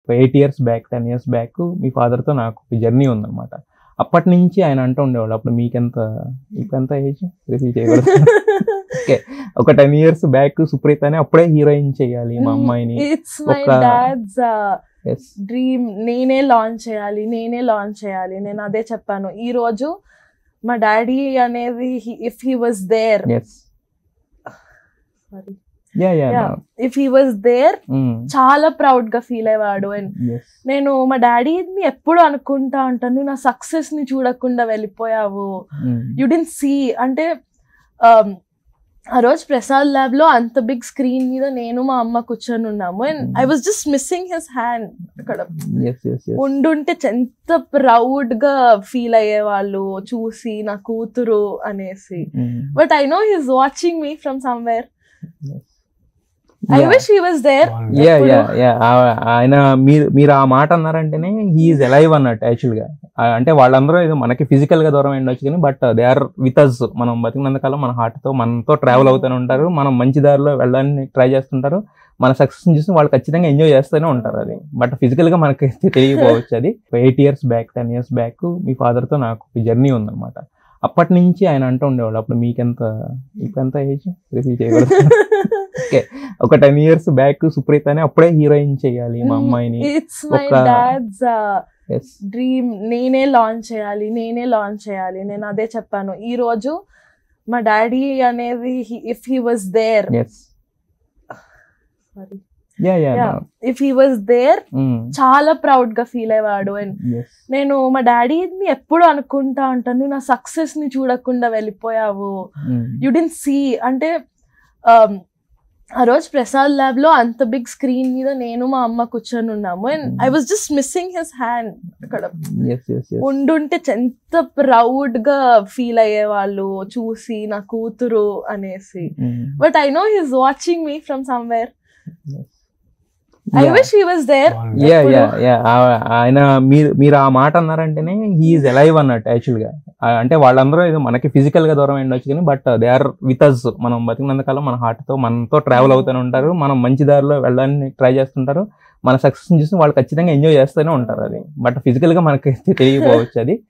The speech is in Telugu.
Eight years back ten years back మీ ఫాదర్తో నాకు జర్నీ ఉందన్నమాట అప్పటి నుంచి ఆయన అంటూ ఉండేవాడు అప్పుడు మీకెంత ఇప్పుడు ఎంత ఏజ్ రివీల్ చేయకూడదు ఓకే ఒక టెన్ ఇయర్స్ బ్యాక్ సుప్రీతని అప్పుడే హీరోయిన్ చేయాలి మా అమ్మాయిని ఇట్స్ మై ఒక- డాడ్స్ ఎస్ డ్రీమ్ నేనే లాంచ్ చేయాలి నేనే లాంచ్ చేయాలి నేను అదే చెప్పాను ఈ రోజు మా డాడీ అనేది if he was there yes yeah yeah Yeah. If he was there చాలా ప్రౌడ్ గా ఫీల్ అయ్యేవాడు అండ్ ఎస్ నేను మా డాడీని ఎప్పుడు అనుకుంటా ఉంటాను "నువ్వు నా సక్సెస్ ని చూడకుండా వెళ్ళిపోయావు యు డెంట్ సీ అంటే um, ఆ రోజు ప్రసాద్ ల్యాబ్ లో అంత బిగ్ స్క్రీన్ మీద నేను మా అమ్మ కూర్చొని ఉన్నాము and I was just missing his hand అక్కడ ఎస్ ఎస్ ఎస్ ఉండుంటే ఎంత ప్రౌడ్ గా ఫీల్ అయ్యేవాళ్ళు చూసి నా కూతురు అనేసి but I know he's watching me from somewhere I wish he was there yeah yeah yeah ఆయన మీరు మీరు ఆ మాట అన్నారంటేనే హీఈస్ అలైవ్ అన్నట్టు యాక్చువల్ గా ఆ, అంటే వాళ్ళందరూ ఏదో మనకి ఫిజికల్ గా దూరం ఉండొచ్చు కానీ but they are with us మనం బతికినంతకాలం మన హార్ట్ తో మనతో ట్రావెల్ అవుతూనే ఉంటారు మనం మంచి దారిలో వెళ్ళడానికి ట్రై చేస్తుంటారు మన సక్సెస్ చూసి వాళ్ళు ఖచ్చితంగా ఎంజాయ్ చేస్తూనే ఉంటారు అది బట్ ఫిజికల్ గా మనకి తెలియకపోవచ్చు అది eight years back ten years back మీ ఫాదర్ తో నాకు జర్నీ ఉందన్నమాట అప్పటి నుంచి ఆయన అంటూ ఉండేవాడు అప్పుడు మీకెంత ఇప్పుడు ఎంత ఏజ్ రివీల్ చేయకూడదు ఓకే ఒక టెన్ ఇయర్స్ బ్యాక్ సుప్రీతని అప్పుడే హీరోయిన్ చేయాలి మా అమ్మాయిని ఇట్స్ మై ఒక- డాడ్స్ ఎస్ డ్రీమ్ నేనే లాంచ్ చేయాలి నేనే లాంచ్ చేయాలి నేను అదే చెప్పాను ఈ రోజు మా డాడీ అనేది if he was there yes yeah yeah Yeah. If he was there చాలా ప్రౌడ్ గా ఫీల్ అయ్యేవాడు అండ్ ఎస్ నేను మా డాడీని ఎప్పుడు అనుకుంటా ఉంటాను "నువ్వు నా సక్సెస్ ని చూడకుండా వెళ్ళిపోయావు యు డెంట్ సీ అంటే um, ఆ రోజు ప్రసాద్ ల్యాబ్ లో అంత బిగ్ స్క్రీన్ మీద నేను మా అమ్మ కూర్చొని ఉన్నాము and I was just missing his hand అక్కడ ఎస్ ఎస్ ఎస్ ఉండుంటే ఎంత ప్రౌడ్ గా ఫీల్ అయ్యేవాళ్ళు చూసి నా కూతురు అనేసి but I know he's watching me from somewhere I wish he was there yeah yeah yeah ఆయన మీరు మీరు ఆ మాట అన్నారంటేనే హీఈస్ అలైవ్ అన్నట్టు యాక్చువల్ గా ఆ, అంటే వాళ్ళందరూ ఏదో మనకి ఫిజికల్ గా దూరం ఉండొచ్చు కానీ but they are with us మనం బతికినంతకాలం మన హార్ట్ తో మనతో ట్రావెల్ అవుతూనే ఉంటారు మనం మంచి దారిలో వెళ్ళడానికి ట్రై చేస్తుంటారు మన సక్సెస్ చూసి వాళ్ళు ఖచ్చితంగా ఎంజాయ్ చేస్తూనే ఉంటారు అది బట్ ఫిజికల్ గా మనకి తెలియకపోవచ్చు అది